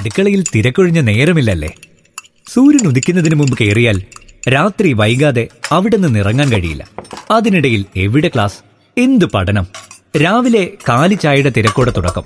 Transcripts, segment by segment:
അടുക്കളയിൽ തിരക്കൊഴിഞ്ഞ നേരമില്ലല്ലേ സൂര്യൻ ഉദിക്കുന്നതിന് മുമ്പ് കയറിയാൽ രാത്രി വൈകാതെ അവിടെ നിന്ന് ഇറങ്ങാൻ കഴിയില്ല അതിനിടയിൽ എവിടെ ക്ലാസ് എന്ത് പഠനം രാവിലെ കാലി ചായയുടെ തിരക്കോടെ തുടക്കം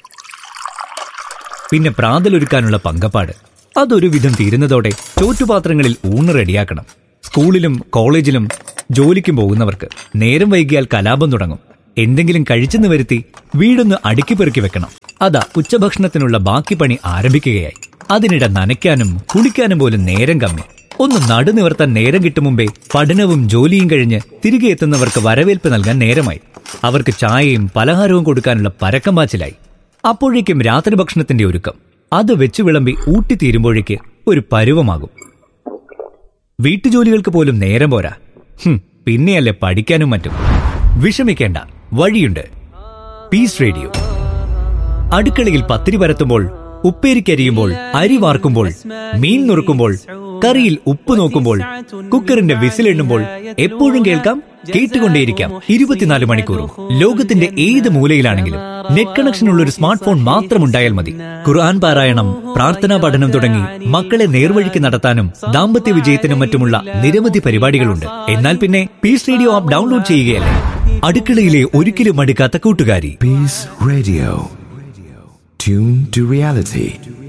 പിന്നെ പ്രാതലൊരുക്കാനുള്ള പങ്കപ്പാട് അതൊരു വിധം തീരുന്നതോടെ ചോറ്റുപാത്രങ്ങളിൽ ഊണ് റെഡിയാക്കണം സ്കൂളിലും കോളേജിലും ജോലിക്കും പോകുന്നവർക്ക് നേരം വൈകിയാൽ കലാപം തുടങ്ങും എന്തെങ്കിലും കഴിച്ചെന്ന് വരുത്തി വീടൊന്ന് അടുക്കി പെറുക്കി വെക്കണം അതാ ഉച്ചഭക്ഷണത്തിനുള്ള ബാക്കി പണി ആരംഭിക്കുകയായി അതിനിടെ നനയ്ക്കാനും കുളിക്കാനും പോലും നേരം കമ്മി ഒന്ന് നടുനിവർത്താൻ നേരം കിട്ടും മുമ്പേ പഠനവും ജോലിയും കഴിഞ്ഞ് തിരികെ എത്തുന്നവർക്ക് വരവേൽപ്പ് നൽകാൻ നേരമായി അവർക്ക് ചായയും പലഹാരവും കൊടുക്കാനുള്ള പരക്കം പാച്ചിലായി അപ്പോഴേക്കും രാത്രി ഭക്ഷണത്തിന്റെ ഒരുക്കം അത് വെച്ചു വിളമ്പി ഊട്ടിത്തീരുമ്പോഴേക്ക് ഒരു പരുവമാകും വീട്ടുജോലികൾക്ക് പോലും നേരം പോരാ ഹും, പിന്നെയല്ലേ പഠിക്കാനും മറ്റും വിഷമിക്കേണ്ട വഴിയുണ്ട് പീസ് റേഡിയോ അടുക്കളയിൽ പത്തിരി പരത്തുമ്പോൾ ഉപ്പേരിക്കരിയുമ്പോൾ അരി വാർക്കുമ്പോൾ മീൻ നുറുക്കുമ്പോൾ കറിയിൽ ഉപ്പ് നോക്കുമ്പോൾ കുക്കറിന്റെ വിസിലെണ്ണുമ്പോൾ എപ്പോഴും കേൾക്കാം കേട്ടുകൊണ്ടേയിരിക്കാം ഇരുപത്തിനാല് മണിക്കൂറും ലോകത്തിന്റെ ഏത് മൂലയിലാണെങ്കിലും നെറ്റ് കണക്ഷൻ ഉള്ള ഒരു സ്മാർട്ട് ഫോൺ മാത്രം ഉണ്ടായാൽ മതി ഖുർആൻ പാരായണം പ്രാർത്ഥനാ പഠനം തുടങ്ങി മക്കളെ നേർവഴിക്ക് നടത്താനും ദാമ്പത്യ വിജയത്തിനും മറ്റുമുള്ള നിരവധി പരിപാടികളുണ്ട് എന്നാൽ പിന്നെ പീസ് റേഡിയോ ആപ്പ് ഡൗൺലോഡ് ചെയ്യുകയല്ലേ അടുക്കളയിലെ ഒരിക്കലും മടുക്കാത്ത കൂട്ടുകാരി Peace Radio. Tune to reality.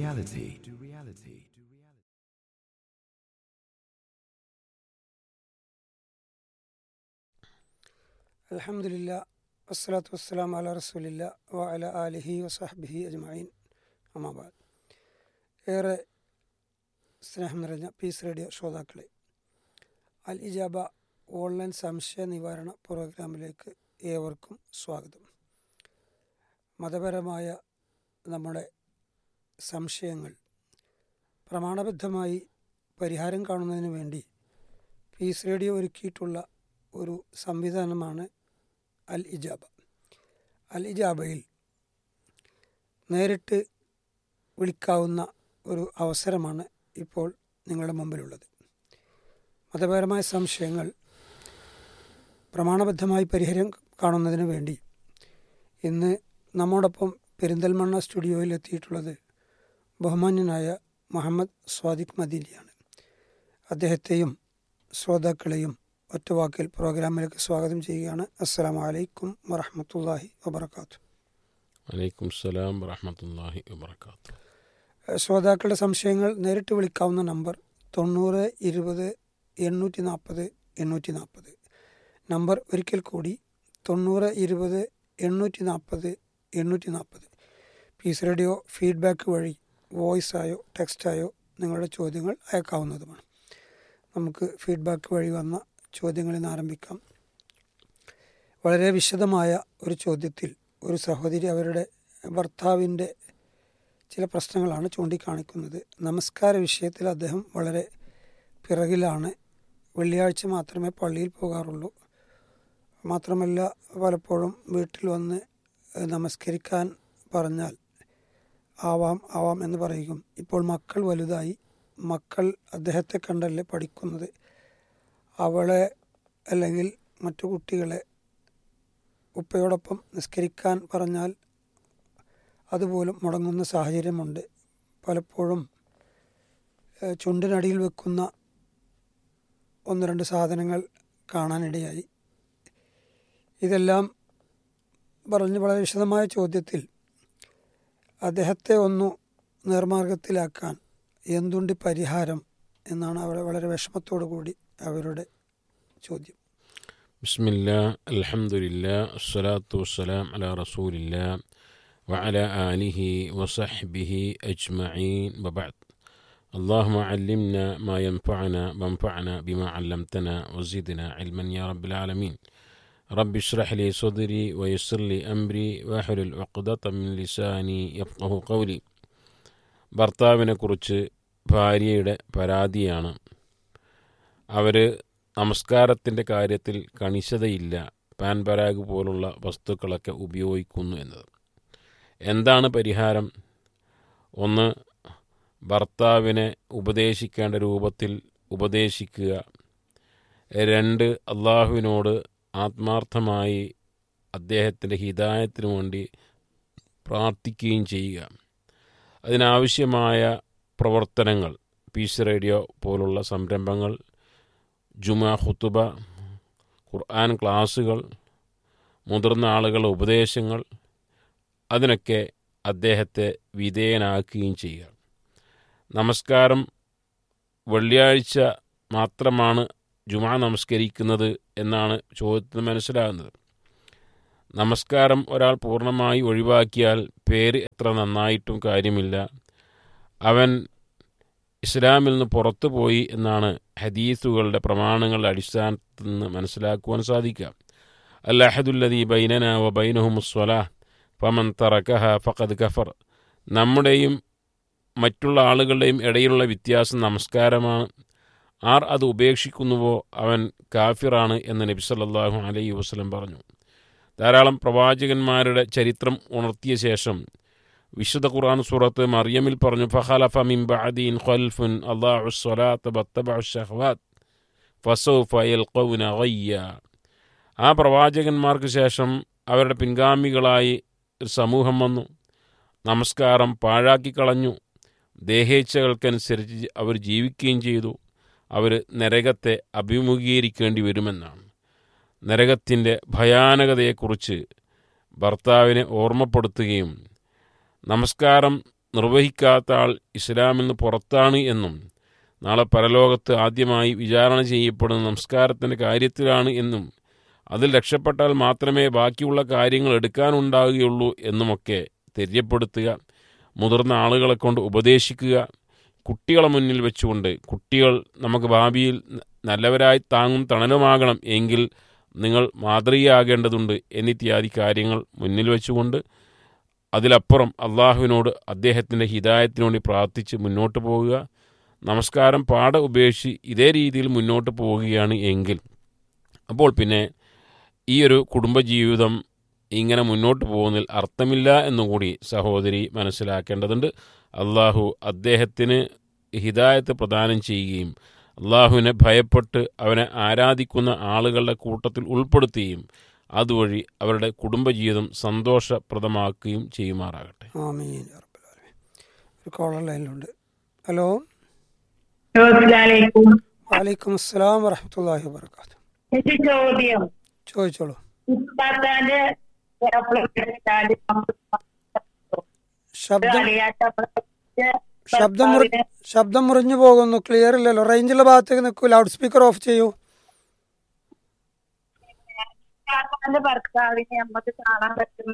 അലഹമുല്ല വസ്സലാത്തു വസ്സലാം അല റസൂലില്ല വ അല ആലിഹി വസഹബിഹി അജ്മീൻ അമാബാദ് ഏറെ സ്നേഹം നിറഞ്ഞ പീസ് റേഡിയോ ശ്രോതാക്കളെ അൽ ഇജാബ ഓൺലൈൻ സംശയ നിവാരണ പ്രോഗ്രാമിലേക്ക് ഏവർക്കും സ്വാഗതം മതപരമായ നമ്മുടെ സംശയങ്ങൾ പ്രമാണബദ്ധമായി പരിഹാരം കാണുന്നതിന് വേണ്ടി പീസ് റേഡിയോ ഒരുക്കിയിട്ടുള്ള ഒരു സംവിധാനമാണ് അൽ ഇജാബ അൽ ഇജാബയിൽ നേരിട്ട് വിളിക്കാവുന്ന ഒരു അവസരമാണ് ഇപ്പോൾ നിങ്ങളുടെ മുമ്പിലുള്ളത് മതപരമായ സംശയങ്ങൾ പ്രമാണബദ്ധമായി പരിഹാരം കാണുന്നതിന് വേണ്ടി ഇന്ന് നമ്മോടൊപ്പം പെരിന്തൽമണ്ണ സ്റ്റുഡിയോയിൽ എത്തിയിട്ടുള്ളത് ബഹുമാന്യനായ മുഹമ്മദ് സ്വാദിഖ് മദീനിയാണ് അദ്ദേഹത്തെയും ശ്രോതാക്കളെയും ഒറ്റവാക്കിൽ പ്രോഗ്രാമിലേക്ക് സ്വാഗതം ചെയ്യുകയാണ് അസ്സാം വലൈക്കും വറഹമത്തല്ലാഹി വബർക്കാത്തു വലൈക്കും സ്സലാം വറഹമത്തല്ലാഹി വബർക്കാത്തു ശ്രോതാക്കളുടെ സംശയങ്ങൾ നേരിട്ട് വിളിക്കാവുന്ന നമ്പർ തൊണ്ണൂറ് ഇരുപത് എണ്ണൂറ്റി നാൽപ്പത് എണ്ണൂറ്റി നാൽപ്പത് നമ്പർ ഒരിക്കൽ കൂടി തൊണ്ണൂറ് ഇരുപത് എണ്ണൂറ്റി നാൽപ്പത് എണ്ണൂറ്റി നാൽപ്പത് പീസ് റേഡിയോ ഫീഡ്ബാക്ക് വഴി വോയിസായോ ടെക്സ്റ്റായോ നിങ്ങളുടെ ചോദ്യങ്ങൾ അയക്കാവുന്നതുമാണ് നമുക്ക് ഫീഡ്ബാക്ക് വഴി വന്ന ചോദ്യങ്ങളിൽ നിന്ന് ആരംഭിക്കാം വളരെ വിശദമായ ഒരു ചോദ്യത്തിൽ ഒരു സഹോദരി അവരുടെ ഭർത്താവിൻ്റെ ചില പ്രശ്നങ്ങളാണ് ചൂണ്ടിക്കാണിക്കുന്നത് നമസ്കാര വിഷയത്തിൽ അദ്ദേഹം വളരെ പിറകിലാണ് വെള്ളിയാഴ്ച മാത്രമേ പള്ളിയിൽ പോകാറുള്ളൂ മാത്രമല്ല പലപ്പോഴും വീട്ടിൽ വന്ന് ഏഹ്, നമസ്കരിക്കാൻ പറഞ്ഞാൽ ആവാം ആവാം എന്ന് പറയും ഇപ്പോൾ മക്കൾ വലുതായി മക്കൾ അദ്ദേഹത്തെ കണ്ടല്ലേ പഠിക്കുന്നത് അവളെ അല്ലെങ്കിൽ മറ്റു കുട്ടികളെ ഉപ്പയോടൊപ്പം നിസ്കരിക്കാൻ പറഞ്ഞാൽ അതുപോലും മുടങ്ങുന്ന സാഹചര്യമുണ്ട് പലപ്പോഴും ഏഹ്, ചുണ്ടിനടിയിൽ വെക്കുന്ന ഒന്ന് രണ്ട് സാധനങ്ങൾ കാണാനിടയായി ഇതെല്ലാം പറഞ്ഞ് വളരെ വിശദമായ ചോദ്യത്തിൽ അദ്ദേഹത്തെ ഒന്ന് നേർമാർഗത്തിലാക്കാൻ എന്തുണ്ട് പരിഹാരം എന്നാണ് അവർ വളരെ വിഷമത്തോടു കൂടി അവരുടെ ചോദ്യം ബിസ്മില്ലാ അൽഹംദുലില്ലാ അസ്സലാത്തു വസ്സലാം അലാ റസൂലില്ലാ وعلى آله وصحبه أجمعين وبعد اللهم علمنا ما ينفعنا وانفعنا بما علمتنا وزدنا علما يا رب العالمين رب اشرح لي صدري ويسر لي أمري واحلل عقدة من لساني يفقه قولي ഭർത്താവിനെ കുറിച്ച് ഭാര്യയുടെ പരാതിയാണ് അവർ നമസ്കാരത്തിൻ്റെ കാര്യത്തിൽ കണിശതയില്ല പാൻ പരാഗ് പോലുള്ള വസ്തുക്കളൊക്കെ ഉപയോഗിക്കുന്നു എന്നത് എന്താണ് പരിഹാരം ഒന്ന് ഭർത്താവിനെ ഉപദേശിക്കേണ്ട രൂപത്തിൽ ഉപദേശിക്കുക രണ്ട് അള്ളാഹുവിനോട് ആത്മാർത്ഥമായി അദ്ദേഹത്തിൻ്റെ ഹിതായത്തിനു വേണ്ടി പ്രാർത്ഥിക്കുകയും ചെയ്യുക അതിനാവശ്യമായ പ്രവർത്തനങ്ങൾ പീസ് റേഡിയോ പോലുള്ള സംരംഭങ്ങൾ ജുമ ഹുത്തുബ ഖുർആൻ ക്ലാസ്സുകൾ മുതിർന്ന ആളുകളുടെ ഉപദേശങ്ങൾ അതിനൊക്കെ അദ്ദേഹത്തെ വിധേയനാക്കുകയും ചെയ്യുക നമസ്കാരം വെള്ളിയാഴ്ച മാത്രമാണ് ജുമാ നമസ്കരിക്കുന്നത് എന്നാണ് ചോദ്യത്തിന് മനസ്സിലാകുന്നത് നമസ്കാരം ഒരാൾ പൂർണ്ണമായി ഒഴിവാക്കിയാൽ പേര് എത്ര നന്നായിട്ടും കാര്യമില്ല അവൻ ഇസ്ലാമിൽ നിന്ന് പുറത്തു പോയി എന്നാണ് ഹദീസുകളുടെ പ്രമാണങ്ങളുടെ അടിസ്ഥാനത്തിൽ നിന്ന് മനസ്സിലാക്കുവാൻ സാധിക്കുക അല്ലഹദുല്ലദീ ബൈനന വ ബൈനഹുമുസ്വലാ ഫമൻ തറക്കഹ ഫഖദ് കഫർ നമ്മുടെയും മറ്റുള്ള ആളുകളുടെയും ഇടയിലുള്ള വ്യത്യാസം നമസ്കാരമാണ് ആർ അത് ഉപേക്ഷിക്കുന്നുവോ അവൻ കാഫിറാണ് എന്ന് നബി സല്ലല്ലാഹു അലൈഹി വസല്ലം പറഞ്ഞു ധാരാളം പ്രവാചകന്മാരുടെ ചരിത്രം ഉണർത്തിയ ശേഷം വിശുദ്ധ ഖുർആൻ സൂറത്ത് മറിയമിൽ പറഞ്ഞു ഫഖലഫ മിൻ ബഅദീൻ ഖൽഫുൻ അല്ലാഹു സ്വലാത്ത ബത്തബഉ ശഹവാത്ത് ഫസൗഫ യൽഖൗന ഗയ്യ ആ പ്രവാചകന്മാർക്ക് ശേഷം അവരുടെ പിൻഗാമികളായി ഒരു സമൂഹം വന്നു നമസ്കാരം പാഴാക്കി കളഞ്ഞു ദേഹേച്ഛകൾക്കനുസരിച്ച് അവർ ജീവിക്കുകയും ചെയ്തു അവർ നരകത്തെ അഭിമുഖീകരിക്കേണ്ടി വരുമെന്നാണ് നരകത്തിൻ്റെ ഭയാനകതയെക്കുറിച്ച് ഭർത്താവിനെ ഓർമ്മപ്പെടുത്തുകയും നമസ്കാരം നിർവഹിക്കാത്ത ആൾ ഇസ്ലാമിൽ നിന്ന് പുറത്താണ് എന്നും നാളെ പരലോകത്ത് ആദ്യമായി വിചാരണ ചെയ്യപ്പെടുന്ന നമസ്കാരത്തിൻ്റെ കാര്യത്തിലാണ് എന്നും അതിൽ രക്ഷപ്പെട്ടാൽ മാത്രമേ ബാക്കിയുള്ള കാര്യങ്ങൾ എടുക്കാനുണ്ടാകുകയുള്ളൂ എന്നുമൊക്കെ തെര്യപ്പെടുത്തുക മുതിർന്ന ആളുകളെ കൊണ്ട് ഉപദേശിക്കുക കുട്ടികളെ മുന്നിൽ വെച്ചുകൊണ്ട് കുട്ടികൾ നമുക്ക് ഭാവിയിൽ നല്ലവരായി താങ്ങും തണലുമാകണം എങ്കിൽ നിങ്ങൾ മാതൃകയാകേണ്ടതുണ്ട് എന്നിത്യാദി കാര്യങ്ങൾ മുന്നിൽ വെച്ചുകൊണ്ട് അതിലപ്പുറം അള്ളാഹുവിനോട് അദ്ദേഹത്തിൻ്റെ ഹിതായത്തിനോട് പ്രാർത്ഥിച്ച് മുന്നോട്ട് പോവുക നമസ്കാരം പാടെ ഉപേക്ഷിച്ച് ഇതേ രീതിയിൽ മുന്നോട്ട് പോവുകയാണ് എങ്കിൽ അപ്പോൾ പിന്നെ ഈ ഒരു കുടുംബജീവിതം ഇങ്ങനെ മുന്നോട്ട് പോകുന്നതിൽ അർത്ഥമില്ല എന്നുകൂടി സഹോദരി മനസ്സിലാക്കേണ്ടതുണ്ട് അള്ളാഹു അദ്ദേഹത്തിന് ഹിദായത്ത് പ്രദാനം ചെയ്യുകയും അള്ളാഹുവിനെ ഭയപ്പെട്ട് അവനെ ആരാധിക്കുന്ന ആളുകളുടെ കൂട്ടത്തിൽ ഉൾപ്പെടുത്തുകയും അതുവഴി അവരുടെ കുടുംബജീവിതം സന്തോഷപ്രദമാക്കുകയും ചെയ്യുമാറാകട്ടെ ആമീൻ യാ റബ്ബൽ ആലമീൻ. ഒരു കോളർ ലൈനിലുണ്ട് ഹലോ അസ്സലാമലൈക്കും വലൈക്കും അസ്സലാം വറഹമത്തല്ലാഹി വബർക്കാത്തു എന്റെ ചോദ്യം ചോദിച്ചോളൂ ഉസ്താദാന്റെ ശബ്ദം ശബ്ദം മുറി ശബ്ദം മുറിഞ്ഞു പോകുന്നു ക്ലിയർ ഇല്ലല്ലോ റേഞ്ചുള്ള ഭാഗത്തേക്ക് നിൽക്കൂ ലൗഡ് സ്പീക്കർ ഓഫ് ചെയ്യൂ ഉസ്താദാന്റെ ഭർത്താവിനെ നമുക്ക് കാണാൻ പറ്റും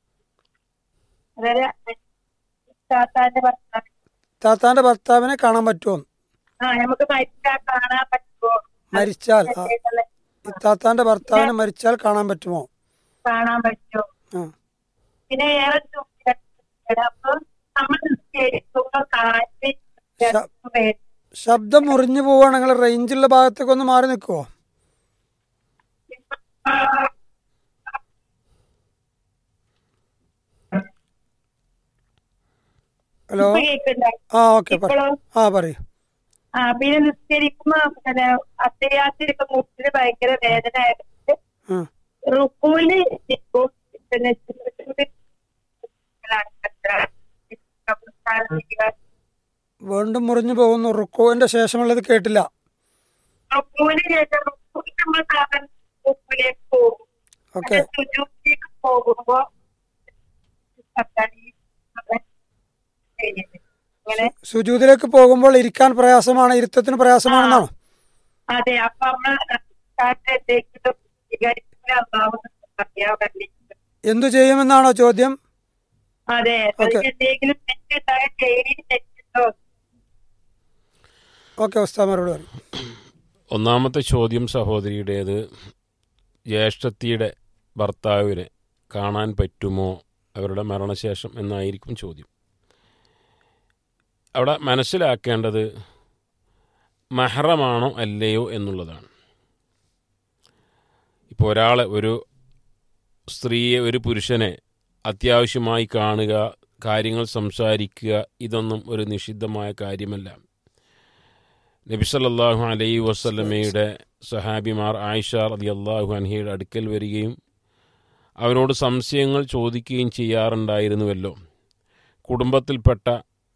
അതായത് ഉസ്താദാന്റെ ഭർത്താവ് താത്താന്റെ ഭർത്താവിനെ കാണാൻ പറ്റുമോ ആ നമുക്ക് മരിച്ചാൽ കാണാൻ പറ്റുമോ മരിച്ചാൽ ആ, താത്താന്റെ ഭർത്താവിനെ മരിച്ചാൽ കാണാൻ പറ്റുമോ കാണാൻ പറ്റുമോ ആ പിന്നെ ഏറെ ചോദ്യം അപ്പൊ നമ്മൾ നിസ്കരിക്കുമ്പോ കാറ്റ് വരും. ശബ്ദം മുറിഞ്ഞു പോവാണ് നിങ്ങൾ റേഞ്ചുള്ള ഭാഗത്തേക്ക് ഒന്ന് മാറി നിൽക്കുവോ ഹലോ ഇപ്പൊ കേൾക്കണ്ടോ? ആ ഓക്കെ ഇപ്പോഴോ? ആ പറയൂ ആ പിന്നെ നിസ്കരിക്കുമ്പോ പിന്നെ അത്തയാത്തിരിക്കും മുട്ടിന് ഭയങ്കര വേദന ആയിട്ട് ആ റുക്കൂല് ഇരിക്കും. പിന്നെ വീണ്ടും മുറിഞ്ഞു പോകുന്നു റുക്കോവിന്റെ ശേഷമുള്ളത് കേട്ടില്ല റുക്കൂല് ശേഷം റുക്കൂല് നമ്മൾ സാധാരണ റുക്കൂലേക്ക് പോകും ഓക്കെ അത് സുജൂദിലേക്ക് പോകുമ്പോ പത്താണി ചെയ്യുന്നത്. ഇങ്ങനെ സുജൂതിലേക്ക് പോകുമ്പോൾ ഇരിക്കാൻ പ്രയാസമാണ് ഇരുത്തത്തിന് പ്രയാസമാണെന്നാണോ അതെ അപ്പൊ നമ്മൾ എന്തെങ്കിലും അറിയാൻ എന്തു ചെയ്യുമെന്നാണോ ചോദ്യം അതെ ഓക്കേ. എന്തെങ്കിലും തെറ്റുണ്ടായ ജയിലിൽ തെറ്റുണ്ടോ ഓക്കെ ഉസ്താമരോട് പറയും ഒന്നാമത്തെ ചോദ്യം സഹോദരിയുടേത് ജ്യേഷ്ഠത്തിയുടെ ഭർത്താവിനെ കാണാൻ പറ്റുമോ അവരുടെ മരണശേഷം എന്നായിരിക്കും ചോദ്യം അവിടെ മനസ്സിലാക്കേണ്ടത് മഹറമാണോ അല്ലയോ എന്നുള്ളതാണ് ഇപ്പോൾ ഒരാളെ ഒരു സ്ത്രീയെ ഒരു പുരുഷനെ അത്യാവശ്യമായി കാണുക കാര്യങ്ങൾ സംസാരിക്കുക ഇതൊന്നും ഒരു നിഷിദ്ധമായ കാര്യമല്ല നബി സല്ലല്ലാഹു അലൈഹി വസല്ലമയുടെ സഹാബിമാർ ആയിഷ റതി അള്ളാഹു അൻഹയുടെ അടുക്കൽ വരികയും അവരോട് സംശയങ്ങൾ ചോദിക്കുകയും ചെയ്യാറുണ്ടായിരുന്നുവല്ലോ കുടുംബത്തിൽപ്പെട്ട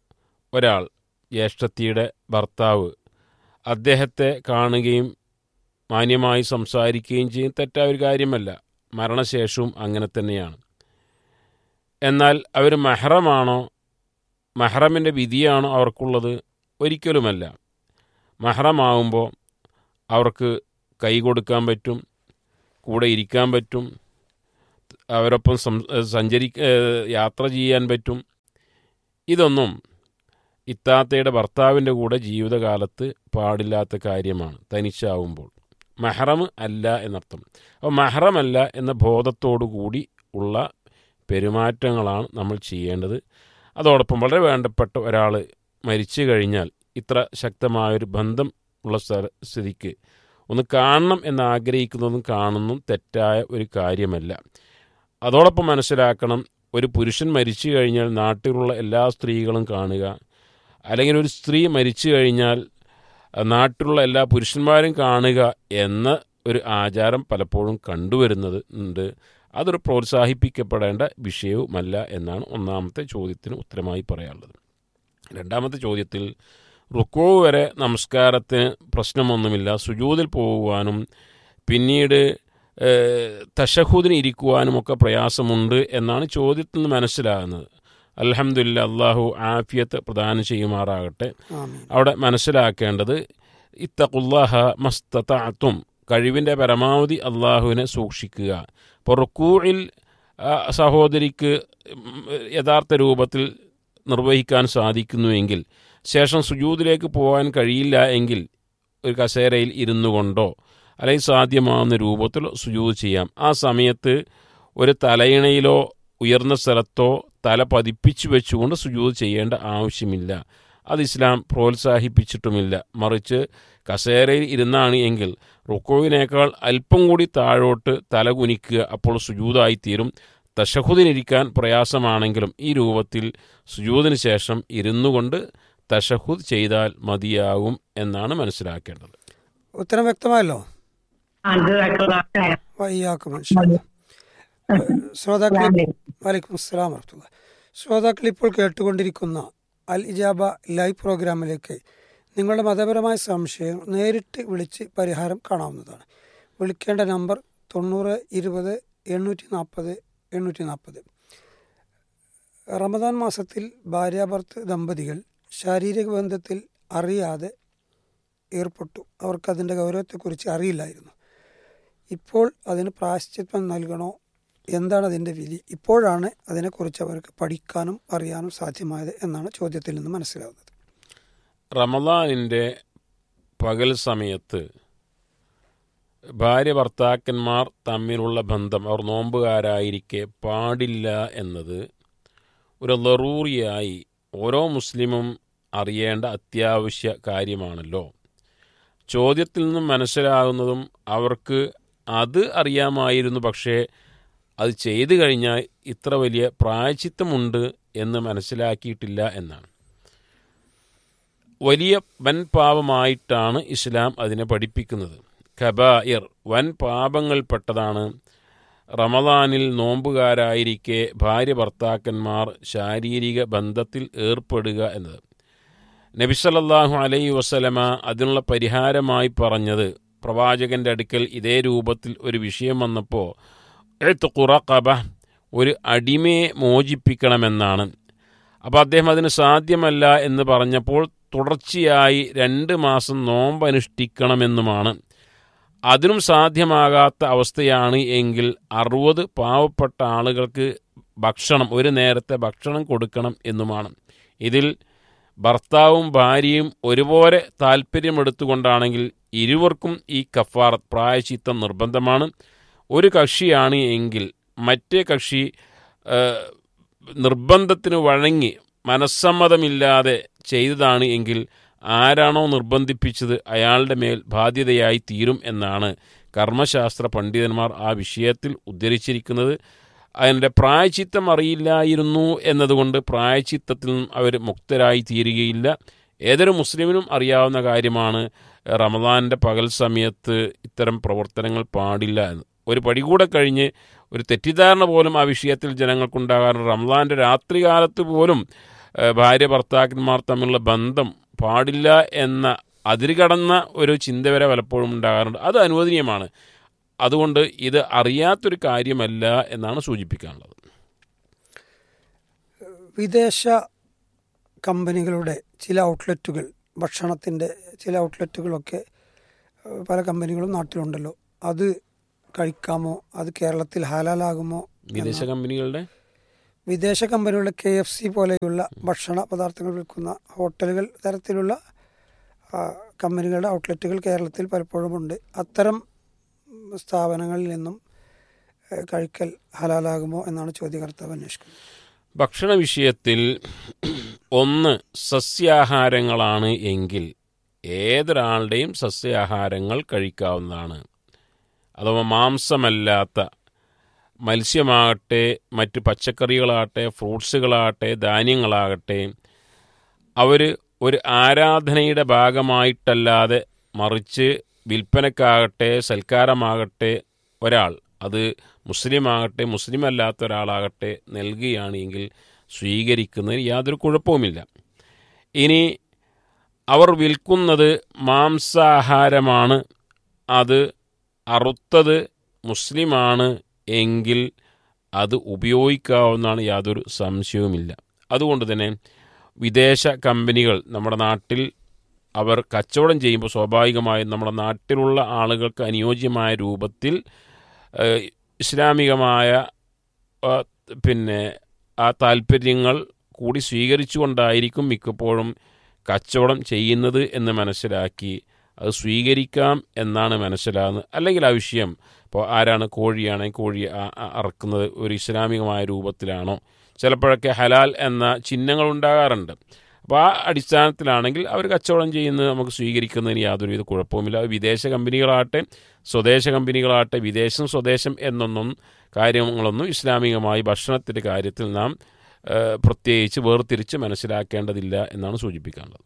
ഒരാൾ ജ്യേഷ്ഠത്തിയുടെ ഭർത്താവ് അദ്ദേഹത്തെ കാണുകയും മാന്യമായി സംസാരിക്കുകയും ചെയ്യും തെറ്റായ ഒരു കാര്യമല്ല മരണശേഷവും അങ്ങനെ തന്നെയാണ് എന്നാൽ അവർ മെഹ്റമാണോ മെഹ്റമിൻ്റെ വിധിയാണോ അവർക്കുള്ളത് ഒരിക്കലുമല്ല മെഹ്റമാവുമ്പോൾ അവർക്ക് കൈ കൊടുക്കാൻ പറ്റും കൂടെ ഇരിക്കാൻ പറ്റും അവരൊപ്പം സം സഞ്ചരി ഏഹ് യാത്ര ചെയ്യാൻ പറ്റും ഇതൊന്നും ഇത്താത്തയുടെ ഭർത്താവിൻ്റെ കൂടെ ജീവിതകാലത്ത് പാടില്ലാത്ത കാര്യമാണ് തനിച്ചാവുമ്പോൾ മെഹ്റം അല്ല എന്നർത്ഥം അപ്പോൾ മെഹ്റമല്ല എന്ന ബോധത്തോടു കൂടി ഉള്ള പെരുമാറ്റങ്ങളാണ് നമ്മൾ ചെയ്യേണ്ടത് അതോടൊപ്പം വളരെ വേണ്ടപ്പെട്ട ഒരാൾ മരിച്ചു കഴിഞ്ഞാൽ ഇത്ര ശക്തമായൊരു ബന്ധം ഉള്ള സ്ഥല സ്ഥിതിക്ക് ഒന്ന് കാണണം എന്ന് ആഗ്രഹിക്കുന്നതും കാണുന്നതും തെറ്റായ ഒരു കാര്യമല്ല അതോടൊപ്പം മനസ്സിലാക്കണം ഒരു പുരുഷൻ മരിച്ചു കഴിഞ്ഞാൽ നാട്ടിലുള്ള എല്ലാ സ്ത്രീകളും കാണുക അല്ലെങ്കിൽ ഒരു സ്ത്രീ മരിച്ചു കഴിഞ്ഞാൽ അഹ് നാട്ടിലുള്ള എല്ലാ പുരുഷന്മാരും കാണുക എന്ന ഒരു ആചാരം പലപ്പോഴും കണ്ടുവരുന്നത് ഉണ്ട് അതൊരു പ്രോത്സാഹിപ്പിക്കപ്പെടേണ്ട വിഷയവുമല്ല എന്നാണ് ഒന്നാമത്തെ ചോദ്യത്തിന് ഉത്തരമായി പറയാനുള്ളത് രണ്ടാമത്തെ ചോദ്യത്തിൽ റുക്കോ വരെ നമസ്കാരത്തിന് പ്രശ്നമൊന്നുമില്ല സുജൂതിൽ പോകുവാനും പിന്നീട് തഷഹൂദിന് ഇരിക്കുവാനുമൊക്കെ പ്രയാസമുണ്ട് എന്നാണ് ചോദ്യത്തിൽ നിന്ന് മനസ്സിലാകുന്നത് അലഹമില്ല അള്ളാഹു ആഫിയത്ത് പ്രദാനം ചെയ്യുമാറാകട്ടെ ആമീൻ അവിടെ മനസ്സിലാക്കേണ്ടത് ഇത്തഖുല്ലാഹ മസ്തത്തും കഴിവിൻ്റെ പരമാവധി അള്ളാഹുവിനെ സൂക്ഷിക്കുക ഇപ്പോൾ റുക്കൂഴിൽ ആ, സഹോദരിക്ക് ഉം, യഥാർത്ഥ രൂപത്തിൽ നിർവഹിക്കാൻ സാധിക്കുന്നുവെങ്കിൽ ശേഷം സുജൂദിലേക്ക് പോകാൻ കഴിയില്ല എങ്കിൽ ഒരു കസേരയിൽ ഇരുന്നു കൊണ്ടോ അല്ലെങ്കിൽ സാധ്യമാവുന്ന രൂപത്തിൽ സുജൂദ് ചെയ്യാം ആ സമയത്ത് ഒരു തലയിണയിലോ ഉയർന്ന സ്ഥലത്തോ തല പതിപ്പിച്ചു വെച്ചുകൊണ്ട് സുജൂദ് ചെയ്യേണ്ട ആവശ്യമില്ല അത് ഇസ്ലാം പ്രോത്സാഹിപ്പിച്ചിട്ടുമില്ല മറിച്ച് കസേരയിൽ ഇരുന്നാണ് എങ്കിൽ റുക്കോവിനേക്കാൾ അല്പം കൂടി താഴോട്ട് തല കുനിക്കുക അപ്പോൾ സുജൂതായിത്തീരും തഷഹുദിനിരിക്കാൻ പ്രയാസമാണെങ്കിലും ഈ രൂപത്തിൽ സുജൂദിന് ശേഷം ഇരുന്നു കൊണ്ട് തഷഹുദ് ചെയ്താൽ മതിയാകും എന്നാണ് മനസ്സിലാക്കേണ്ടത് ഉത്തരം വ്യക്തമായല്ലോ അത് കേട്ടോ വയ്യാക്കും ശ്രോതാക്കൾ വലൈക്കും അസ്സലാം വർഹമത്തുള്ള ശ്രോതാക്കൾ ഇപ്പോൾ കേട്ടുകൊണ്ടിരിക്കുന്ന അൽ ഇജാബ ലൈവ് പ്രോഗ്രാമിലേക്ക് നിങ്ങളുടെ മതപരമായ സംശയം നേരിട്ട് വിളിച്ച് പരിഹാരം കാണാവുന്നതാണ് വിളിക്കേണ്ട നമ്പർ തൊണ്ണൂറ് ഇരുപത് എണ്ണൂറ്റി നാൽപ്പത് എണ്ണൂറ്റി നാൽപ്പത് റമദാൻ മാസത്തിൽ ഭാര്യാഭർത്ത് ദമ്പതികൾ ശാരീരിക ബന്ധത്തിൽ അറിയാതെ ഏർപ്പെട്ടു അവർക്ക് അതിൻ്റെ ഗൗരവത്തെക്കുറിച്ച് അറിയില്ലായിരുന്നു ഇപ്പോൾ അതിന് പ്രായശ്ചിത്വം നൽകണോ എന്താണ് അതിൻ്റെ വിധി ഇപ്പോഴാണ് അതിനെക്കുറിച്ച് അവർക്ക് പഠിക്കാനും അറിയാനും സാധ്യമായത് എന്നാണ് ചോദ്യത്തിൽ നിന്ന് മനസ്സിലാവുന്നത് റമദാനിൻ്റെ പകൽ സമയത്ത് ഭാര്യ ഭർത്താക്കന്മാർ തമ്മിലുള്ള ബന്ധം അവർ നോമ്പുകാരായിരിക്കെ പാടില്ല എന്നത് ഒരു ലറൂറിയായി ഓരോ മുസ്ലിമും അറിയേണ്ട അത്യാവശ്യ കാര്യമാണല്ലോ ചോദ്യത്തിൽ നിന്നും മനസ്സിലാകുന്നതും അവർക്ക് അത് അറിയാമായിരുന്നു പക്ഷേ അത് ചെയ്തു കഴിഞ്ഞാൽ ഇത്ര വലിയ പ്രായച്ചിത്തമുണ്ട് എന്ന് മനസ്സിലാക്കിയിട്ടില്ല എന്നാണ് വലിയ വൻ പാപമായിട്ടാണ് ഇസ്ലാം അതിനെ പഠിപ്പിക്കുന്നത് ഖബായിർ വൻ പാപങ്ങൾപ്പെട്ടതാണ് റമദാനിൽ നോമ്പുകാരായിരിക്കെ ഭാര്യ ഭർത്താക്കന്മാർ ശാരീരിക ബന്ധത്തിൽ ഏർപ്പെടുക എന്നത് നബിസല്ലാഹു അലൈ വസലമ അതിനുള്ള പരിഹാരമായി പറഞ്ഞത് പ്രവാചകന്റെ അടുക്കൽ ഇതേ രൂപത്തിൽ ഒരു വിഷയം വന്നപ്പോൾ ഖുറഖബ ഒരു അടിമയെ മോചിപ്പിക്കണമെന്നാണ് അപ്പോൾ അദ്ദേഹം അതിന് സാധ്യമല്ല എന്ന് പറഞ്ഞപ്പോൾ തുടർച്ചയായി രണ്ട് മാസം നോമ്പ് അനുഷ്ഠിക്കണമെന്നുമാണ് അതിനും സാധ്യമാകാത്ത അവസ്ഥയാണ് എങ്കിൽ അറുപത് പാവപ്പെട്ട ആളുകൾക്ക് ഭക്ഷണം ഒരു നേരത്തെ ഭക്ഷണം കൊടുക്കണം എന്നുമാണ് ഇതിൽ ഭർത്താവും ഭാര്യയും ഒരുപോലെ താല്പര്യമെടുത്തുകൊണ്ടാണെങ്കിൽ ഇരുവർക്കും ഈ കഫാറത്ത് പ്രായശിത്തം നിർബന്ധമാണ് ഒരു കക്ഷിയാണ് എങ്കിൽ മറ്റേ കക്ഷി ആ, നിർബന്ധത്തിന് വഴങ്ങി മനസ്സമ്മതമില്ലാതെ ചെയ്തതാണ് എങ്കിൽ ആരാണോ നിർബന്ധിപ്പിച്ചത് അയാളുടെ മേൽ ബാധ്യതയായി തീരും എന്നാണ് കർമ്മശാസ്ത്ര പണ്ഡിതന്മാർ ആ വിഷയത്തിൽ ഉദ്ധരിച്ചിരിക്കുന്നത് അതിൻ്റെ പ്രായച്ചിത്തം അറിയില്ലായിരുന്നു എന്നതുകൊണ്ട് പ്രായച്ചിത്തത്തിൽ നിന്നും അവർ മുക്തരായി തീരുകയില്ല ഏതൊരു മുസ്ലിമിനും അറിയാവുന്ന കാര്യമാണ് റമദാൻ്റെ പകൽ സമയത്ത് ഇത്തരം പ്രവർത്തനങ്ങൾ പാടില്ല എന്ന് ഒരു പടി കൂടെ കഴിഞ്ഞ് ഒരു തെറ്റിദ്ധാരണ പോലും ആ വിഷയത്തിൽ ജനങ്ങൾക്കുണ്ടാകാറുണ്ട് റമദാൻ്റെ രാത്രികാലത്ത് പോലും ഏഹ്, ഭാര്യ ഭർത്താക്കന്മാർ തമ്മിലുള്ള ബന്ധം പാടില്ല എന്ന അതിരുകടന്ന ഒരു ചിന്ത വരെ പലപ്പോഴും ഉണ്ടാകാറുണ്ട് അത് അനുവദനീയമാണ് അതുകൊണ്ട് ഇത് അറിയാത്തൊരു കാര്യമല്ല എന്നാണ് സൂചിപ്പിക്കാനുള്ളത് വിദേശ കമ്പനികളുടെ ചില ഔട്ട്ലെറ്റുകൾ ഭക്ഷണത്തിൻ്റെ ചില ഔട്ട്ലെറ്റുകളൊക്കെ ഏഹ്, പല കമ്പനികളും നാട്ടിലുണ്ടല്ലോ അത് കഴിക്കാമോ അത് കേരളത്തിൽ ഹാലാലാകുമോ വിദേശ കമ്പനികളുടെ വിദേശ കമ്പനികളുടെ കെ എഫ് സി പോലെയുള്ള ഭക്ഷണ പദാർത്ഥങ്ങൾ വിൽക്കുന്ന ഹോട്ടലുകൾ തരത്തിലുള്ള ആ, കമ്പനികളുടെ ഔട്ട്ലെറ്റുകൾ കേരളത്തിൽ പലപ്പോഴും ഉണ്ട് അത്തരം സ്ഥാപനങ്ങളിൽ നിന്നും ഏഹ്, കഴിക്കൽ ഹലാലാകുമോ എന്നാണ് ചോദ്യകർത്താവ് അന്വേഷിക്കുന്നത് ഭക്ഷണ വിഷയത്തിൽ ഒന്ന് സസ്യാഹാരങ്ങളാണ് എങ്കിൽ ഏതൊരാളുടെയും സസ്യാഹാരങ്ങൾ കഴിക്കാവുന്നതാണ് അഥവാ മാംസമല്ലാത്ത മത്സ്യമാകട്ടെ മറ്റ് പച്ചക്കറികളാകട്ടെ ഫ്രൂട്ട്സുകളാകട്ടെ ധാന്യങ്ങളാകട്ടെ അവർ ഒരു ആരാധനയുടെ ഭാഗമായിട്ടല്ലാതെ മറിച്ച് വിൽപ്പനക്കാകട്ടെ സൽക്കാരമാകട്ടെ ഒരാൾ അത് മുസ്ലിമാകട്ടെ മുസ്ലിം അല്ലാത്ത ഒരാളാകട്ടെ നൽകുകയാണ് എങ്കിൽ സ്വീകരിക്കുന്നതിന് യാതൊരു കുഴപ്പവുമില്ല ഇനി അവർ വിൽക്കുന്നത് മാംസാഹാരമാണ് അത് അറുത്തത് മുസ്ലിമാണ് എങ്കിൽ അത് ഉപയോഗിക്കാവുന്നതാണ് യാതൊരു സംശയവുമില്ല അതുകൊണ്ട് തന്നെ വിദേശ കമ്പനികൾ നമ്മുടെ നാട്ടിൽ അവർ കച്ചവടം ചെയ്യുമ്പോൾ സ്വാഭാവികമായും നമ്മുടെ നാട്ടിലുള്ള ആളുകൾക്ക് അനുയോജ്യമായ രൂപത്തിൽ ഏഹ്, ഇസ്ലാമികമായ ആ, പിന്നെ ആ താല്പര്യങ്ങൾ കൂടി സ്വീകരിച്ചുകൊണ്ടായിരിക്കും മിക്കപ്പോഴും കച്ചവടം ചെയ്യുന്നത് എന്ന് മനസ്സിലാക്കി അത് സ്വീകരിക്കാം എന്നാണ് മനസ്സിലാകുന്നത് അല്ലെങ്കിൽ ആ വിഷയം ഇപ്പോൾ ആരാണ് കോഴിയാണെങ്കിൽ കോഴി ആ- ആ- അറക്കുന്നത് ഒരു ഇസ്ലാമികമായ രൂപത്തിലാണോ ചിലപ്പോഴൊക്കെ ഹലാൽ എന്ന ചിഹ്നങ്ങൾ ഉണ്ടാകാറുണ്ട് അപ്പോൾ ആ അടിസ്ഥാനത്തിലാണെങ്കിൽ അവർ കച്ചവടം ചെയ്യുന്നത് നമുക്ക് സ്വീകരിക്കുന്നതിന് യാതൊരുവിധ കുഴപ്പവുമില്ല അത് വിദേശ കമ്പനികളാകട്ടെ സ്വദേശ കമ്പനികളാകട്ടെ വിദേശം സ്വദേശം എന്നൊന്നും കാര്യങ്ങളൊന്നും ഇസ്ലാമികമായി ഭക്ഷണത്തിൻ്റെ കാര്യത്തിൽ നാം ഏഹ്, പ്രത്യേകിച്ച് വേർതിരിച്ച് മനസ്സിലാക്കേണ്ടതില്ല എന്നാണ് സൂചിപ്പിക്കാനുള്ളത്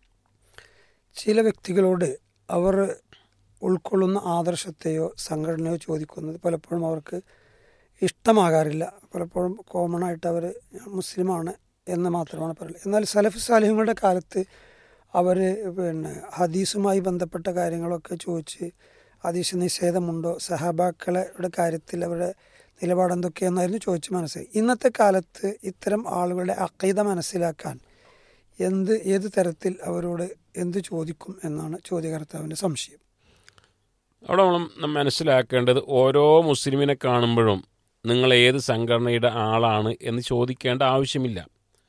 ചില വ്യക്തികളോട് അവർ ഉൾക്കൊള്ളുന്ന ആദർശത്തെയോ സംഘടനയോ ചോദിക്കുന്നത് പലപ്പോഴും അവർക്ക് ഇഷ്ടമാകാറില്ല പലപ്പോഴും കോമൺ ആയിട്ട് അവർ മുസ്ലിമാണ് എന്ന് മാത്രമാണ് പറയുന്നത് എന്നാൽ സലഫ് സാലിഹ്യങ്ങളുടെ കാലത്ത് അവർ പിന്നെ ഹദീസുമായി ബന്ധപ്പെട്ട കാര്യങ്ങളൊക്കെ ചോദിച്ച് ഹദീസ് നിഷേധമുണ്ടോ സഹബാക്കളുടെ കാര്യത്തിൽ അവരുടെ നിലപാട് എന്തൊക്കെയെന്നായിരുന്നു ചോദിച്ച് മനസ്സിലായി ഇന്നത്തെ കാലത്ത് ഇത്തരം ആളുകളുടെ അക്കൈത മനസ്സിലാക്കാൻ എന്ത് ഏത് തരത്തിൽ അവരോട് എന്ത് ചോദിക്കും എന്നാണ് ചോദ്യകർത്താവിൻ്റെ സംശയം അവിടെ നമ്മൾ മനസ്സിലാക്കേണ്ടത് ഓരോ മുസ്ലിമിനെ കാണുമ്പോഴും നിങ്ങൾ ഏത് സംഘടനയുടെ ആളാണ് എന്ന് ചോദിക്കേണ്ട ആവശ്യമില്ല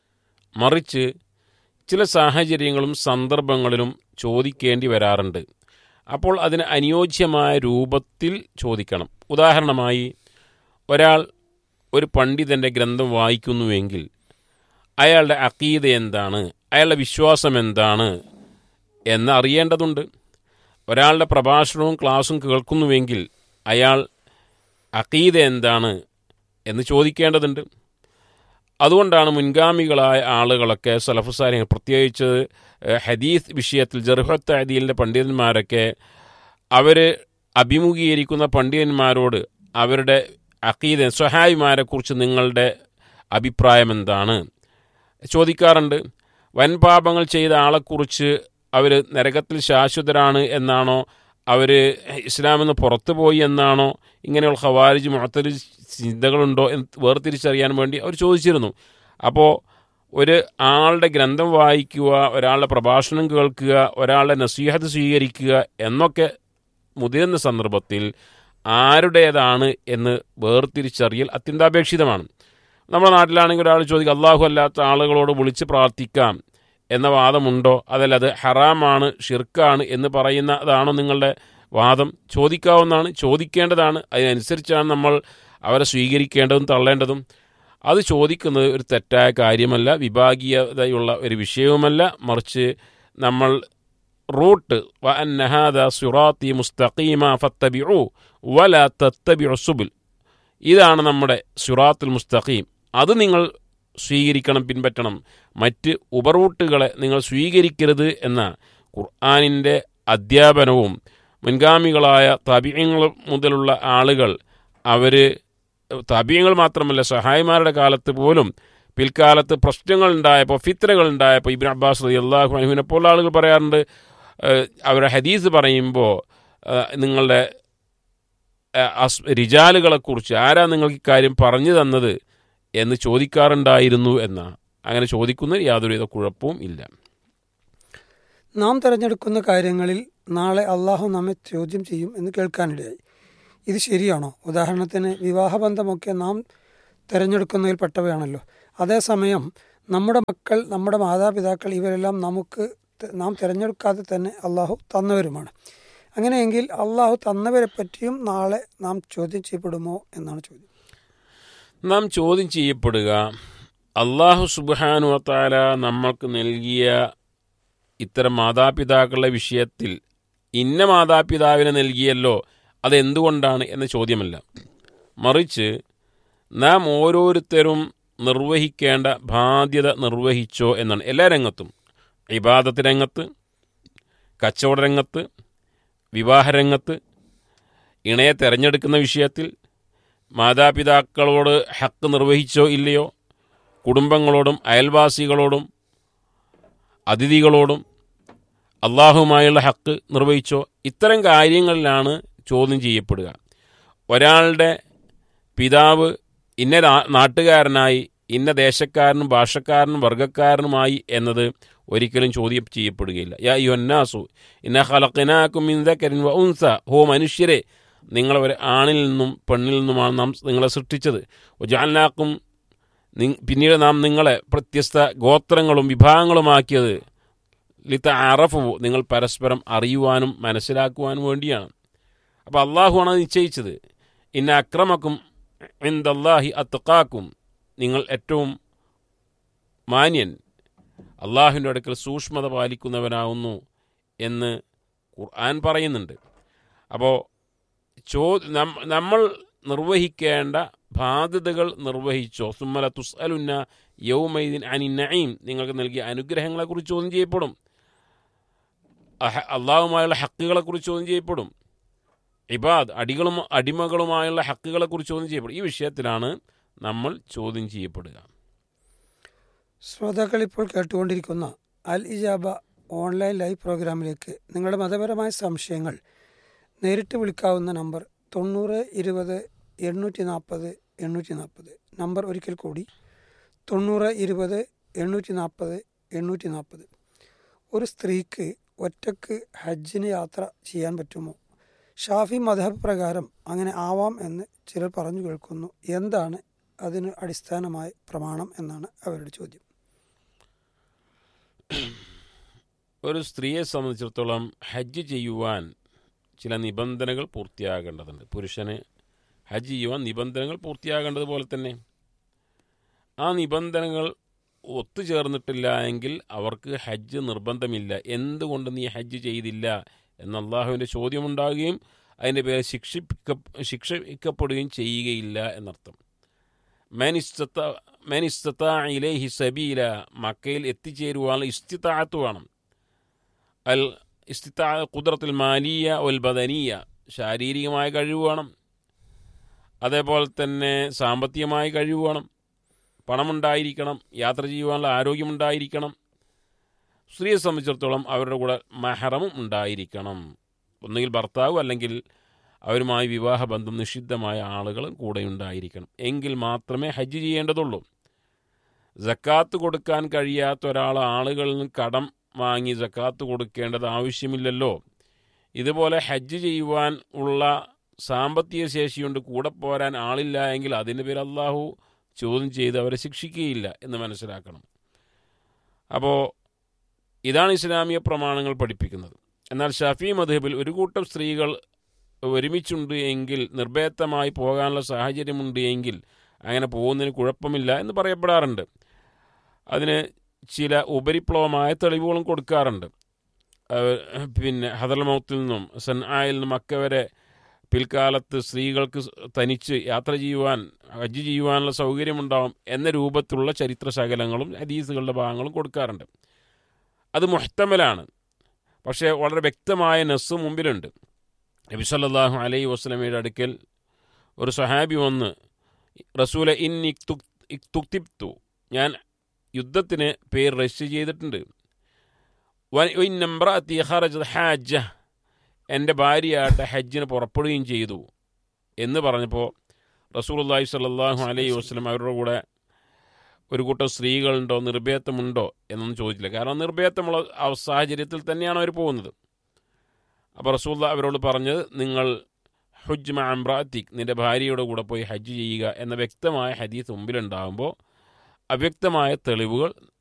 മറിച്ച് ചില സാഹചര്യങ്ങളും സന്ദർഭങ്ങളിലും ചോദിക്കേണ്ടി വരാറുണ്ട് അപ്പോൾ അതിന് അനുയോജ്യമായ രൂപത്തിൽ ചോദിക്കണം ഉദാഹരണമായി ഒരാൾ ഒരു പണ്ഡിതൻ്റെ ഗ്രന്ഥം വായിക്കുന്നുവെങ്കിൽ അയാളുടെ അക്കീത എന്താണ് അയാളുടെ വിശ്വാസം എന്താണ് എന്ന് അറിയേണ്ടതുണ്ട് ഒരാളുടെ പ്രഭാഷണവും ക്ലാസ്സും കേൾക്കുന്നുവെങ്കിൽ അയാൾ അക്കീത എന്താണ് എന്ന് ചോദിക്കേണ്ടതുണ്ട് അതുകൊണ്ടാണ് മുൻഗാമികളായ ആളുകളൊക്കെ സലഫുസാരികൾ പ്രത്യേകിച്ച് ഏഹ്, ഹദീസ് വിഷയത്തിൽ ജർഹത്ത് അദീലിൻ്റെ പണ്ഡിതന്മാരൊക്കെ അവർ അഭിമുഖീകരിക്കുന്ന പണ്ഡിതന്മാരോട് അവരുടെ അക്കീദ സ്വഹായിമാരെക്കുറിച്ച് നിങ്ങളുടെ അഭിപ്രായം എന്താണ് ചോദിക്കാറുണ്ട് വൻപാപങ്ങൾ ചെയ്ത ആളെക്കുറിച്ച് അവർ നരകത്തിൽ ശാശ്വതരാണ് എന്നാണോ അവർ ഇസ്ലാമിൽ നിന്ന് പുറത്തു പോയി എന്നാണോ ഇങ്ങനെയുള്ള ഖവാരിജ് മുഹത്തരി ചിന്തകളുണ്ടോ എന്ന് വേർതിരിച്ചറിയാൻ വേണ്ടി അവർ ചോദിച്ചിരുന്നു അപ്പോൾ ഒരു ആളുടെ ഗ്രന്ഥം വായിക്കുക ഒരാളുടെ പ്രഭാഷണം കേൾക്കുക ഒരാളുടെ നസീഹത്ത് സ്വീകരിക്കുക എന്നൊക്കെ മുതിരുന്ന സന്ദർഭത്തിൽ ആരുടേതാണ് എന്ന് വേർതിരിച്ചറിയൽ അത്യന്താപേക്ഷിതമാണ് നമ്മുടെ നാട്ടിലാണെങ്കിൽ ഒരാൾ ചോദിക്കും അള്ളാഹു അല്ലാത്ത ആളുകളോട് വിളിച്ച് പ്രാർത്ഥിക്കാം എന്ന വാദമുണ്ടോ അതല്ല അത് ഹറാമാണ് ഷിർക്കാണ് എന്ന് പറയുന്നതാണോ നിങ്ങളുടെ വാദം ചോദിക്കാവുന്നതാണ് ചോദിക്കേണ്ടതാണ് അതിനനുസരിച്ചാണ് നമ്മൾ അവരെ സ്വീകരിക്കേണ്ടതും തള്ളേണ്ടതും അത് ചോദിക്കുന്നത് ഒരു തെറ്റായ കാര്യമല്ല വിഭാഗീയതയുള്ള ഒരു വിഷയവുമല്ല മറിച്ച് നമ്മൾ റൂട്ട് വ അന്നഹാദ സുറാത്തി മുസ്തഖീമ ഫത്തബിഉ വല തത്തബിഉ സുബുൽ ഇതാണ് നമ്മുടെ സുറാത്തുൽ മുസ്തഖീം അത് നിങ്ങൾ സ്വീകരിക്കണം പിൻപറ്റണം മറ്റ് ഉപറൂട്ടുകളെ നിങ്ങൾ സ്വീകരിക്കരുത് എന്ന ഖുർആാനിൻ്റെ അധ്യാപനവും മുൻഗാമികളായ തബിയങ്ങൾ മുതലുള്ള ആളുകൾ അവർ തബിയങ്ങൾ മാത്രമല്ല സഹായിമാരുടെ കാലത്ത് പോലും പിൽക്കാലത്ത് പ്രശ്നങ്ങൾ ഉണ്ടായപ്പോൾ ഫിത്രകൾ ഉണ്ടായപ്പോൾ ഇബിൻ അബ്ബാസ് റതി അള്ളാഹു അനുവിനെ പോലെ ആളുകൾ പറയാറുണ്ട് ഏഹ്, അവരുടെ ഹദീസ് പറയുമ്പോൾ ഏഹ്, നിങ്ങളുടെ ഏഹ്, അസ് റിജാലുകളെക്കുറിച്ച് ആരാ നിങ്ങൾക്ക് ഇക്കാര്യം പറഞ്ഞു തന്നത് എന്ന് ചോദിക്കാറുണ്ടായിരുന്നു എന്ന അങ്ങനെ ചോദിക്കുന്നതിൽ യാതൊരുവിധ കുഴപ്പവും ഇല്ല നാം തിരഞ്ഞെടുക്കുന്ന കാര്യങ്ങളിൽ നാളെ അള്ളാഹു നമ്മെ ചോദ്യം ചെയ്യും എന്ന് കേൾക്കാനിടയായി ഇത് ശരിയാണോ ഉദാഹരണത്തിന് വിവാഹബന്ധമൊക്കെ നാം തിരഞ്ഞെടുക്കുന്നതിൽ പെട്ടവയാണല്ലോ അതേസമയം നമ്മുടെ മക്കൾ നമ്മുടെ മാതാപിതാക്കൾ ഇവരെല്ലാം നമുക്ക് ത- നാം തിരഞ്ഞെടുക്കാതെ തന്നെ അള്ളാഹു തന്നവരുമാണ് അങ്ങനെയെങ്കിൽ അള്ളാഹു തന്നവരെ പറ്റിയും നാളെ നാം ചോദ്യം ചെയ്യപ്പെടുമോ എന്നാണ് ചോദ്യം നാം ചോദ്യം ചെയ്യപ്പെടുക അള്ളാഹു സുബാനു താല നമ്മൾക്ക് നൽകിയ ഇത്തരം മാതാപിതാക്കളുടെ വിഷയത്തിൽ ഇന്ന മാതാപിതാവിനെ നൽകിയല്ലോ അതെന്തുകൊണ്ടാണ് എന്ന ചോദ്യമല്ല മറിച്ച് നാം ഓരോരുത്തരും നിർവഹിക്കേണ്ട ബാധ്യത നിർവഹിച്ചോ എന്നാണ് എല്ലാ രംഗത്തും ഇബാദത്ത് രംഗത്ത് കച്ചവട രംഗത്ത് വിവാഹരംഗത്ത് ഇണയെ തിരഞ്ഞെടുക്കുന്ന വിഷയത്തിൽ മാതാപിതാക്കളോട് ഹക്ക് നിർവഹിച്ചോ ഇല്ലയോ കുടുംബങ്ങളോടും അയൽവാസികളോടും അതിഥികളോടും അള്ളാഹുമായുള്ള ഹക്ക് നിർവഹിച്ചോ ഇത്തരം കാര്യങ്ങളിലാണ് ചോദ്യം ചെയ്യപ്പെടുക ഒരാളുടെ പിതാവ് ഇന്ന നാ- നാട്ടുകാരനായി ഇന്ന ദേശക്കാരനും ഭാഷക്കാരനും വർഗക്കാരനുമായി എന്നത് ഒരിക്കലും ചോദ്യം ചെയ്യപ്പെടുകയില്ല യാ യൊന്നാസു ഇന്ന ഹലക്കിനാക്കും ഇന്ദക്കരിൻ വ ഉൻസ ഹോ മനുഷ്യരെ നിങ്ങളെ ഒരു ആണിൽ നിന്നും പെണ്ണിൽ നിന്നുമാണ് നാം നിങ്ങളെ സൃഷ്ടിച്ചത് ജാലിനാക്കും പിന്നീട് നാം നിങ്ങളെ വ്യത്യസ്ത ഗോത്രങ്ങളും വിഭാഗങ്ങളുമാക്കിയത് ലിത്ത അറഫു നിങ്ങൾ പരസ്പരം അറിയുവാനും മനസ്സിലാക്കുവാനും വേണ്ടിയാണ് അപ്പോൾ അള്ളാഹുവാണ് അത് നിശ്ചയിച്ചത് ഇന്ന അക്രമക്കും ഇന്ദല്ലാഹി അത്തക്കാക്കും നിങ്ങൾ ഏറ്റവും മാന്യൻ അള്ളാഹുവിൻ്റെ അടുക്കൽ സൂക്ഷ്മത പാലിക്കുന്നവനാവുന്നു എന്ന് ഖുർആൻ പറയുന്നുണ്ട് അപ്പോൾ ചോ നം- നമ്മൾ നിർവഹിക്കേണ്ട ബാധ്യതകൾ നിർവഹിച്ചോ സുമ്മല തുസ്അലുന്ന യൗമൈദിൻ അനി നഈം നിങ്ങൾക്ക് നൽകിയ അനുഗ്രഹങ്ങളെക്കുറിച്ച് ചോദ്യം ചെയ്യപ്പെടും അഹ- അള്ളാഹുമായുള്ള ഹക്കുകളെക്കുറിച്ച് ചോദ്യം ചെയ്യപ്പെടും ഇബാദ് അടികളും അടിമകളുമായുള്ള ഹക്കുകളെക്കുറിച്ച് ചോദ്യം ചെയ്യപ്പെടും ഈ വിഷയത്തിലാണ് നമ്മൾ ചോദ്യം ചെയ്യപ്പെടുക ശ്രോതാക്കൾ ഇപ്പോൾ കേട്ടുകൊണ്ടിരിക്കുന്ന അൽ ഇജാബ ഓൺലൈൻ ലൈവ് പ്രോഗ്രാമിലേക്ക് നിങ്ങളുടെ മതപരമായ സംശയങ്ങൾ നേരിട്ട് വിളിക്കാവുന്ന നമ്പർ തൊണ്ണൂറ് ഇരുപത് എണ്ണൂറ്റി നാൽപ്പത് എണ്ണൂറ്റി നാൽപ്പത് നമ്പർ ഒരിക്കൽ കൂടി തൊണ്ണൂറ് ഇരുപത് എണ്ണൂറ്റി നാൽപ്പത് എണ്ണൂറ്റി നാൽപ്പത് ഒരു സ്ത്രീക്ക് ഒറ്റക്ക് ഹജ്ജിന് യാത്ര ചെയ്യാൻ പറ്റുമോ ഷാഫി മധബ് പ്രകാരം അങ്ങനെ ആവാം എന്ന് ചിലർ പറഞ്ഞു കേൾക്കുന്നു എന്താണ് അതിന് അടിസ്ഥാനമായ പ്രമാണം എന്നാണ് അവരുടെ ചോദ്യം ഒരു സ്ത്രീയെ സംബന്ധിച്ചിടത്തോളം ഹജ്ജ് ചെയ്യുവാൻ ചില നിബന്ധനകൾ പൂർത്തിയാകേണ്ടതുണ്ട് പുരുഷന് ഹജ്ജ് ചെയ്യുവാൻ നിബന്ധനകൾ പൂർത്തിയാകേണ്ടതുപോലെ തന്നെ ആ നിബന്ധനകൾ ഒത്തുചേർന്നിട്ടില്ല എങ്കിൽ അവർക്ക് ഹജ്ജ് നിർബന്ധമില്ല എന്തുകൊണ്ട് നീ ഹജ്ജ് ചെയ്തില്ല എന്ന അള്ളാഹുവിൻ്റെ ചോദ്യമുണ്ടാകുകയും അതിൻ്റെ പേര് ശിക്ഷിപ്പിക്ക ശിക്ഷിക്കപ്പെടുകയും ചെയ്യുകയില്ല എന്നർത്ഥം മാനിസ്തത്ത മാനിസ്തത്ത ഇലേഹി സബീല മക്കയിൽ എത്തിച്ചേരുവാനുള്ള ഇസ്തിത്താഴത്ത് വേണം അൽ ഇസ്തിത്താ കുതിരത്തിൽ മാലിയ ഒൽ ബദനീയ ശാരീരികമായ കഴിവ് വേണം അതേപോലെ തന്നെ സാമ്പത്തികമായ കഴിവ് വേണം പണമുണ്ടായിരിക്കണം യാത്ര ചെയ്യുവാനുള്ള ആരോഗ്യമുണ്ടായിരിക്കണം സ്ത്രീയെ സംബന്ധിച്ചിടത്തോളം അവരുടെ കൂടെ മഹറമും ഉണ്ടായിരിക്കണം ഒന്നുകിൽ ഭർത്താവ് അല്ലെങ്കിൽ അവരുമായി വിവാഹബന്ധം നിഷിദ്ധമായ ആളുകൾ കൂടെ ഉണ്ടായിരിക്കണം എങ്കിൽ മാത്രമേ ഹജ്ജ് ചെയ്യേണ്ടതുള്ളൂ ജക്കാത്ത് കൊടുക്കാൻ കഴിയാത്ത ഒരാൾ ആളുകളിൽ നിന്ന് കടം വാങ്ങി ജക്കാത്ത് കൊടുക്കേണ്ടത് ആവശ്യമില്ലല്ലോ ഇതുപോലെ ഹജ്ജ് ചെയ്യുവാൻ ഉള്ള സാമ്പത്തിക ശേഷിയുണ്ട് കൂടെ പോരാൻ ആളില്ല എങ്കിൽ അതിന് പേര് അള്ളാഹു ചോദ്യം ചെയ്ത് അവരെ ശിക്ഷിക്കുകയില്ല എന്ന് മനസ്സിലാക്കണം അപ്പോൾ ഇതാണ് ഇസ്ലാമിക പ്രമാണങ്ങൾ പഠിപ്പിക്കുന്നത് എന്നാൽ ഷഫി മധബിൽ ഒരു കൂട്ടം സ്ത്രീകൾ ഒരുമിച്ചുണ്ട് എങ്കിൽ നിർഭയത്തമായി പോകാനുള്ള സാഹചര്യമുണ്ട് എങ്കിൽ അങ്ങനെ പോകുന്നതിന് കുഴപ്പമില്ല എന്ന് പറയപ്പെടാറുണ്ട് അതിന് ചില ഉപരിപ്ലവമായ തെളിവുകളും കൊടുക്കാറുണ്ട് അവർ പിന്നെ ഹദർമൗത്തിൽ നിന്നും സൻആയിൽ നിന്നും മക്ക വരെ പിൽക്കാലത്ത് സ്ത്രീകൾക്ക് തനിച്ച് യാത്ര ചെയ്യുവാൻ ഹജ്ജ് ചെയ്യുവാനുള്ള സൗകര്യമുണ്ടാവും എന്ന രൂപത്തിലുള്ള ചരിത്ര ശകലങ്ങളും ഹദീസുകളുടെ ഭാഗങ്ങളും കൊടുക്കാറുണ്ട് അത് മുഹത്തമലാണ് പക്ഷേ വളരെ വ്യക്തമായ നെസ് മുമ്പിലുണ്ട് നബി സല്ലല്ലാഹു അലൈഹി വസ്ലമയുടെ അടുക്കൽ ഒരു സഹാബി വന്ന് റസൂല ഇൻ തുക്തിബ്തു ഞാൻ യുദ്ധത്തിന് പേര് രജിസ്റ്റർ ചെയ്തിട്ടുണ്ട് നമ്പർ ഖറജ് ഹാജ എൻ്റെ ഭാര്യയായിട്ട് ഹജ്ജിന് പുറപ്പെടുകയും ചെയ്തു എന്ന് പറഞ്ഞപ്പോൾ റസൂലുള്ളാഹി സ്വല്ലല്ലാഹു അലൈഹി വസ്ലം അവരുടെ കൂടെ ഒരു കൂട്ടം സ്ത്രീകളുണ്ടോ നിർഭയത്വമുണ്ടോ എന്നൊന്നും ചോദിച്ചില്ല കാരണം നിർഭയത്വമുള്ള ആ സാഹചര്യത്തിൽ തന്നെയാണ് അവർ പോകുന്നത് അപ്പോൾ റസൂല്ല അവരോട് പറഞ്ഞത് നിങ്ങൾ ഹുജ് മഅംറാത്തിക് നിന്റെ ഭാര്യയുടെ കൂടെ പോയി ഹജ്ജ് ചെയ്യുക എന്ന വ്യക്തമായ ഹദീസ് മുമ്പിലുണ്ടാകുമ്പോൾ അവ്യക്തമായ തെളിവുകൾ